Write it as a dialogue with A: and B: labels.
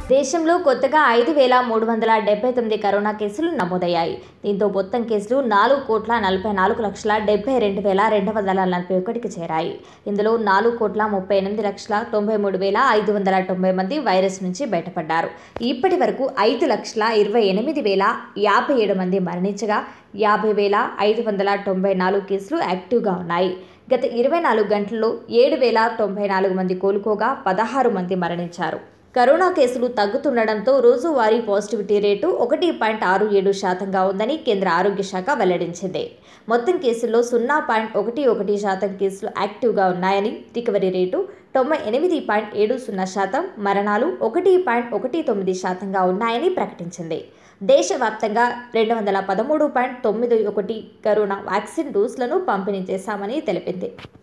A: దేశంలో కొత్తగా ఐదు వేల మూడు వందల డెబ్బై తొమ్మిది కరోనా కేసులు నమోదయ్యాయి దీంతో మొత్తం కేసులు నాలుగు కోట్ల నలభై నాలుగు లక్షల డెబ్బై రెండు వేల రెండు వందల నలభై ఒకటికి చేరాయి ఇందులో నాలుగు కోట్ల ముప్పై ఎనిమిది లక్షల తొంభై మూడు వేల ఐదు వందల తొంభై మంది వైరస్ నుంచి బయటపడ్డారు ఇప్పటి వరకు ఐదు లక్షల ఇరవై ఎనిమిది వేల యాభై ఏడు మంది మరణించగా యాభై వేల ఐదు వందల తొంభై నాలుగు కేసులు యాక్టివ్గా ఉన్నాయి గత ఇరవై నాలుగు గంటల్లో ఏడు వేల తొంభై నాలుగు మంది కోలుకోగా పదహారు మంది మరణించారు కరోనా కేసులు తగ్గుతుండడంతో రోజువారీ పాజిటివిటీ రేటు ఒకటి పాయింట్ ఆరు ఏడు శాతంగా ఉందని కేంద్ర ఆరోగ్య శాఖ వెల్లడించింది మొత్తం కేసుల్లో సున్నా పాయింట్ ఒకటి ఒకటి శాతం కేసులు యాక్టివ్గా ఉన్నాయని రికవరీ రేటు తొంభై ఎనిమిది పాయింట్ ఏడు సున్నా శాతం మరణాలు ఒకటి పాయింట్ ఒకటి తొమ్మిది శాతంగా ఉన్నాయని ప్రకటించింది దేశవ్యాప్తంగా రెండు వందల పదమూడు పాయింట్ తొమ్మిది ఒకటి కరోనా వ్యాక్సిన్ డోసులను పంపిణీ చేశామని తెలిపింది